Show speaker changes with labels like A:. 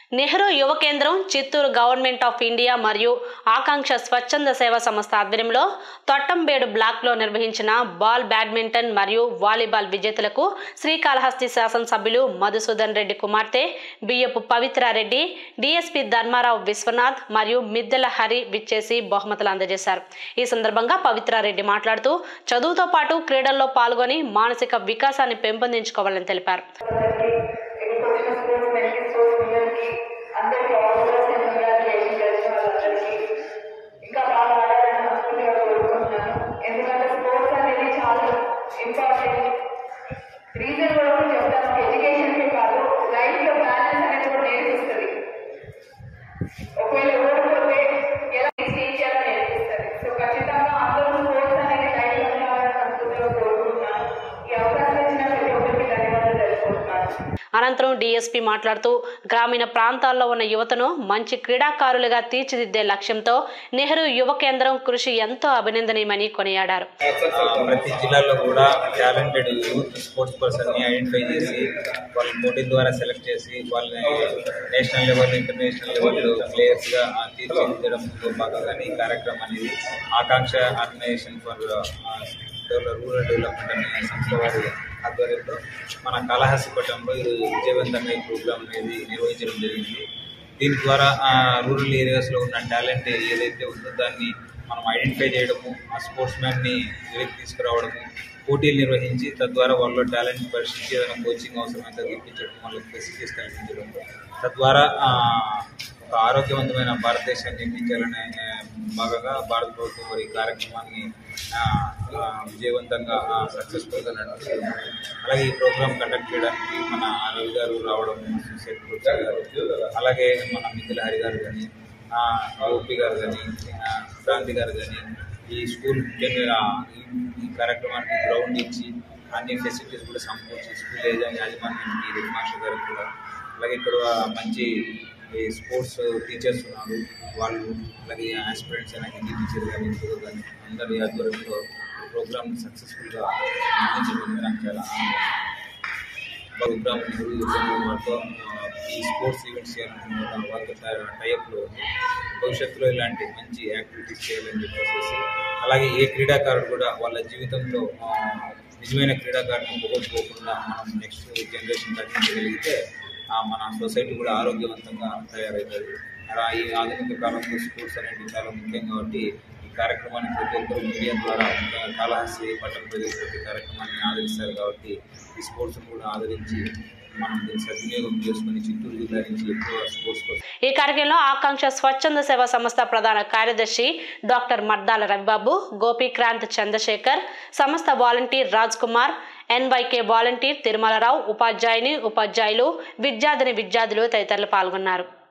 A: నెహ్రూ యువ కేంద్రం Chittoor government of India మరియు ఆకాంక్ష స్వచ్ఛంద సేవా సంస్థ ఆధ్వర్యంలో తొట్టంబేడు బ్లాక్లో నిర్వహించిన బాల్ బ్యాడ్మింటన్ మరియు వాలీబాల్ విజేతలకు శ్రీకాళహస్తి శాసనసభ్యులు మధుసూదన్ రెడ్డి కుమార్తె బియ్యపు పవిత్రారెడ్డి డిఎస్పి ధర్మారావు విశ్వనాథ్ మరియు మిద్దెల హరి విచ్చేసి బహుమతులు అందజేశారు ఈ సందర్భంగా పవిత్రారెడ్డి మాట్లాడుతూ చదువుతో పాటు క్రీడల్లో పాల్గొని మానసిక వికాసాన్ని పెంపొందించుకోవాలని తెలిపారు
B: అందరికీ all the best and congratulation తెలిసిన వాళ్ళందరికీ ఇంకా బాగా ఆడాలని మనస్ఫూర్తిగా కోరుకుంటున్నాను ఎందుకంటే స్పోర్ట్స్ అనేది చాలా ఇంపార్టెంట్ రీజన్ కూడా చెప్తాను ఎడ్యుకేషన్కే కాదు లైఫ్లో బ్యాలెన్స్ అనేది కూడా నేర్పిస్తుంది ఒకవేళ ఓడిపోతే ఎలా స్టేజ్ చేయాలో నేర్పిస్తుంది సో ఖచ్చితంగా అందరూ స్పోర్ట్స్ అనేది లైఫ్లో ఉండాలని మనస్ఫూర్తిగా కోరుకుంటున్నాను ఈ అవకాశం ఇచ్చిన ప్రతి ఒక్కరికి ధన్యవాదాలు తెలుసుకుంటున్నాను
A: అనంతరం డీఎస్పీ మాట్లాడుతూ గ్రామీణ ప్రాంతాల్లో ఉన్న యువతను మంచి క్రీడాకారులుగా తీర్చిదిద్దే లక్ష్యంతో నెహ్రూ యువ కేంద్రం కృషి ఎంతో అభినందనీయమని కొనియాడారు
C: ప్రతి జిల్లాలో కూడా టాలెంటెడ్ యూత్ స్పోర్ట్స్ పర్సన్ ని ఐడెంటిఫై చేసి వాళ్ళ పోటీ ద్వారా సెలెక్ట్ చేసి వాళ్ళని national level international level players గా తీర్చిదిద్దడంలో భాగంగానే ఈ కార్యక్రమం అనేది Akanksha organization for rural development అనే సంస్థ వారి ఆధ్వర్యంలో మన కాళహస్తిపట్నంలో ఇది విజయవంతంగా ఈ ప్రోగ్రామ్ అనేది నిర్వహించడం జరిగింది దీని ద్వారా రూరల్ ఏరియాస్లో ఉన్న టాలెంట్ ఏదైతే ఉందో దాన్ని మనం ఐడెంటిఫై చేయడము ఆ స్పోర్ట్స్ మ్యాన్ని వెలికి తీసుకురావడము పోటీలు నిర్వహించి తద్వారా వాళ్ళలో టాలెంట్ పరిశీలించి ఏదైనా కోచింగ్ అవసరమైతే ఇప్పించడం వాళ్ళకి ఫెసిలిటీస్ కల్పించడం తద్వారా ఆ, ఒక ఆరోగ్యవంతమైన భారతదేశాన్ని నిర్మించాలనే ఆ, భాగంగా భారత ప్రభుత్వం మరి ఈ కార్యక్రమాన్ని ఆ, ఆ, విజయవంతంగా సక్సెస్ఫుల్గా నడుపుతుంది అలాగే ఈ ప్రోగ్రామ్ కండక్ట్ చేయడానికి మన రవి గారు రావడం సొసైటీ ప్రొఫెసర్ గారు అలాగే మన మిథిల హరి గారు కానీ ఓపి గారు కానీ క్రాంతి గారు కానీ ఈ స్కూల్ జన- ఆ, ఈ- ఈ కార్యక్రమానికి గ్రౌండ్ ఇచ్చి అన్ని ఫెసిలిటీస్ కూడా సమకూర్చి స్కూల్ యాజమాన్య యాజమాన్యానికి హెడ్ మాస్టర్ గారికి కూడా అలాగే ఇక్కడ మంచి ఈ స్పోర్ట్స్ టీచర్స్ ఉన్నారు వాళ్ళు అలాగే ఆస్పిరెంట్స్ అయినా హిందీ టీచర్ కానీ తెలుగు కానీ అందరి ఆధ్వర్యంలో ఈ ప్రోగ్రామ్ సక్సెస్ఫుల్గా నిర్వహించడం నాకు చాలా ఆనందం ప్రోగ్రామ్ వారితో ఈ స్పోర్ట్స్ ఈవెంట్స్ చేయాలనుకుంటున్న వాళ్ళతో టైప్లో ఉంది భవిష్యత్తులో ఇలాంటి మంచి యాక్టివిటీస్ చేయాలని చెప్పేసి అలాగే ఏ క్రీడాకారుడు కూడా వాళ్ళ జీవితంలో ఆ, నిజమైన క్రీడాకారుని పోగొట్టుకోకుండా మనం నెక్స్ట్ జనరేషన్ తగ్గించగలిగితే ఆ, మన సొసైటీ కూడా ఆరోగ్యవంతంగా తయారవుతుంది అలా ఈ ఆధునిక కాలంలో స్పోర్ట్స్ అనేవి చాలా ముఖ్యం కాబట్టి ఈ కార్యక్రమాన్ని ప్రతి ఒక్కరు మీడియా ద్వారా ఇంకా కాళహస్తి పట్టణ ప్రజలు ప్రతి కార్యక్రమాన్ని ఆదరిస్తారు కాబట్టి ఈ స్పోర్ట్స్ కూడా ఆదరించి మనం దీన్ని సద్వినియోగం చేసుకుని చిత్తూరు జిల్లా నుంచి ఎక్కువ స్పోర్ట్స్ కోసం
A: ఈ కార్యక్రమంలో ఆకాంక్ష స్వచ్ఛంద సేవా సంస్థ ప్రధాన కార్యదర్శి డాక్టర్ మర్దాల రవిబాబు గోపీక్రాంత్ చంద్రశేఖర్ సంస్థ volunteer Raj Kumar NYK volunteer Tirumalarao ఉపాధ్యాయుని ఉపాధ్యాయులు విద్యార్థిని విద్యార్థులు తదితరులు పాల్గొన్నారు